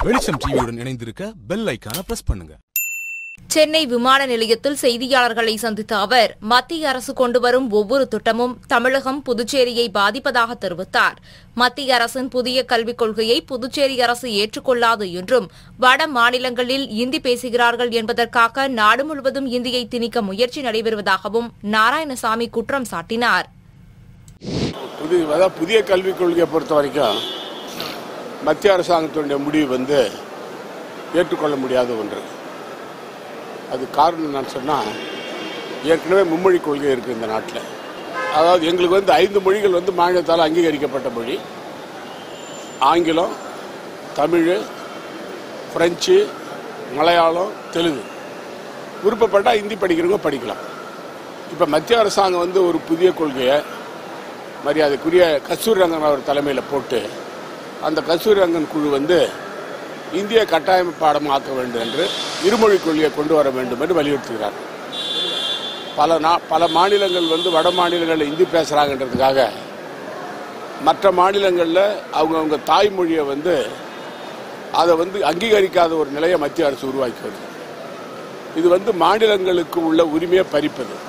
வெளிச்சம் டிவியுடன் இணைந்திருக்க பெல் ஐக்கான பிரஸ் பண்ணுங்க சென்னை விமான நிலையத்தில் செய்தியாளர்களை சந்தித்த அவர் மத்திய அரசு கொண்டு வரும் ஒவ்வொரு திட்டமும் தமிழகம் புதுச்சேரியை பாதிப்பதாக தெரிவித்தார் மத்திய அரசின் புதிய கல்விக் கொள்கையை புதுச்சேரி அரசு ஏற்றுக்கொள்ளாது என்றும் வட மாநிலங்களில் இந்தி பேசுகிறார்கள் என்பதற்காக நாடு முழுவதும் இந்தியை திணிக்க முயற்சி நடைபெறுவதாகவும் நாராயணசாமி குற்றம் சாட்டினார் புது அதாவது புதிய கல்விக் கொள்கையை பொறுத்த வரைக்கும் மத்திய அரசாங்கத்தினுடைய முடிவு வந்து ஏற்றுக்கொள்ள முடியாத ஒன்று அது காரணம் என்னன்னு சொன்னால் ஏற்கனவே மும்மொழி கொள்கை இருக்குது இந்த நாட்டில் அதாவது எங்களுக்கு வந்து ஐந்து மொழிகள் வந்து மாநிலத்தால் அங்கீகரிக்கப்பட்ட மொழி ஆங்கிலம் தமிழ் பிரெஞ்சு மலையாளம் தெலுங்கு விருப்பப்பட்டால் ஹிந்தி படிக்கிறவங்க படிக்கலாம் இப்போ மத்திய அரசாங்கம் வந்து ஒரு புதிய கொள்கையை மரியாதைக்குரிய கஸ்தூரி ரங்கன் அவர் தலைமையில் போட்டு அந்த கஸ்தூரி ரங்கன் குழு வந்து இந்திய கட்டாய பாடமாக்க வேண்டும் என்று இருமொழி கொள்கையை கொண்டு வர வேண்டும் என்று வலியுறுத்துகிறார் பல நா பல மாநிலங்கள் வந்து வட மாநிலங்களில் இந்தி பேசுகிறாங்கன்றதுக்காக மற்ற மாநிலங்களில் அவங்கவுங்க தாய்மொழியை வந்து அதை வந்து அங்கீகரிக்காத ஒரு நிலையை மத்திய அரசு உருவாக்கி வருது இது வந்து மாநிலங்களுக்கு உள்ள உரிமையை பறிப்பது